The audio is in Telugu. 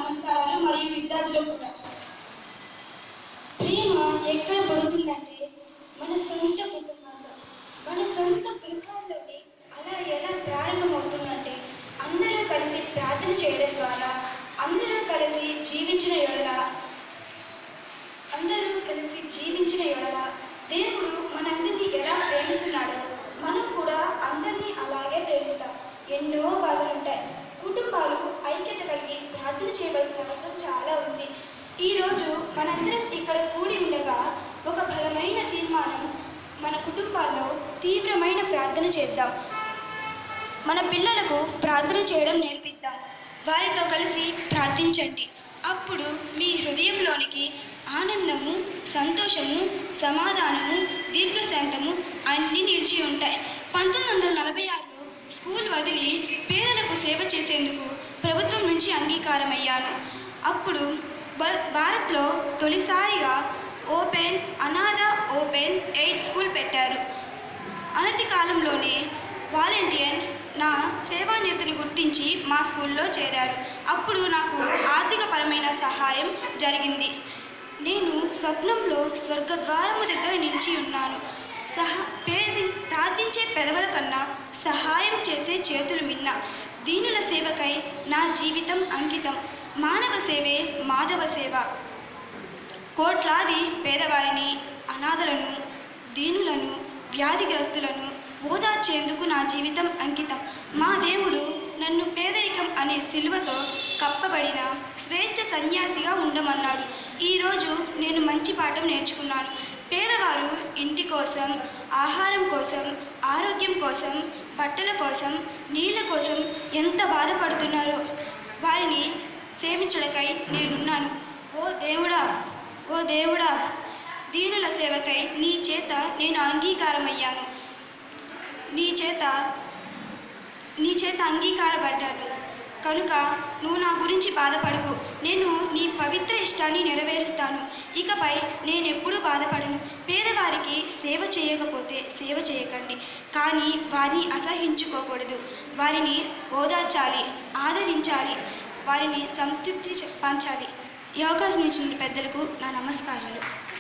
నమస్కారాలు మరియు విద్యార్థులకు కూడా ప్రేమ ఎక్కడ పడుతుందంటే మన సొంత కుటుంబాల్లో మన సొంత గృహాల్లోనే అలా ఎలా ప్రారంభమవుతుందంటే అందరూ కలిసి ప్రార్థన చేయడం ద్వారా అందరూ కలిసి జీవించిన ఎడల అందరూ కలిసి జీవించిన ఎడల దేవుడు మనందరినీ ఎలా ప్రేమిస్తున్నాడో మనం కూడా అందరినీ అలాగే ప్రేమిస్తాం ఎన్నో బాధలు ఉంటాయి కుటుంబాలు ఐక్యత కలిగి ప్రార్థన చేయవలసిన అవసరం చాలా ఉంది ఈరోజు మనందరం ఇక్కడ కూడి ఉండగా ఒక బలమైన తీర్మానం మన కుటుంబాల్లో తీవ్రమైన ప్రార్థన చేద్దాం మన పిల్లలకు ప్రార్థన చేయడం నేర్పిద్దాం వారితో కలిసి ప్రార్థించండి అప్పుడు మీ హృదయంలోనికి ఆనందము సంతోషము సమాధానము దీర్ఘశాంతము అన్నీ నిలిచి ఉంటాయి పంతొమ్మిది వందల నలభై ఆరులో స్కూల్ వదిలి పేదలకు సేవ చేసేందుకు ప్రభుత్వం నుంచి అంగీకారమయ్యాను అప్పుడు బ- భారత్లో తొలిసారిగా ఓపెన్ అనాథ ఓపెన్ ఎయిడ్ స్కూల్ పెట్టారు అనతి కాలంలోనే వాలంటీర్ నా సేవానిరతిని గుర్తించి మా స్కూల్లో చేరారు అప్పుడు నాకు ఆర్థికపరమైన సహాయం జరిగింది నేను స్వప్నంలో స్వర్గద్వారము దగ్గర నిలిచి ఉన్నాను సహా పేది ప్రార్థించే పెదవుల కన్నా సహాయం చేసే చేతులు మిన్న దీనుల సేవకై నా జీవితం అంకితం మానవ సేవే మాధవ సేవ కోట్లాది పేదవారిని అనాథలను దీనులను వ్యాధిగ్రస్తులను ఓదార్చేందుకు నా జీవితం అంకితం మా దేవుడు నన్ను పేదరికం అనే సిలువతో కప్పబడిన స్వేచ్ఛ సన్యాసిగా ఉండమన్నాడు ఈరోజు నేను మంచి పాఠం నేర్చుకున్నాను పేదవారు ఇంటి కోసం ఆహారం కోసం ఆరోగ్యం కోసం బట్టల కోసం నీళ్ళ కోసం ఎంత బాధపడుతున్నారో వారిని సేవించడకై నేనున్నాను ఓ దేవుడా ఓ దేవుడా దీనుల సేవకై నీ చేత నేను అంగీకారమయ్యాను నీ చేత నీ చేత అంగీకారపడ్డాను కనుక నువ్వు నా గురించి బాధపడకు నేను నీ పవిత్ర ఇష్టాన్ని నెరవేరుస్తాను ఇకపై నేను ఎప్పుడూ బాధపడను పేదవారికి సేవ చేయకపోతే సేవ చేయకండి కానీ వారిని అసహించుకోకూడదు వారిని ఓదార్చాలి ఆదరించాలి వారిని సంతృప్తి చె- పంచాలి ఈ అవకాశం ఇచ్చిన పెద్దలకు నా నమస్కారాలు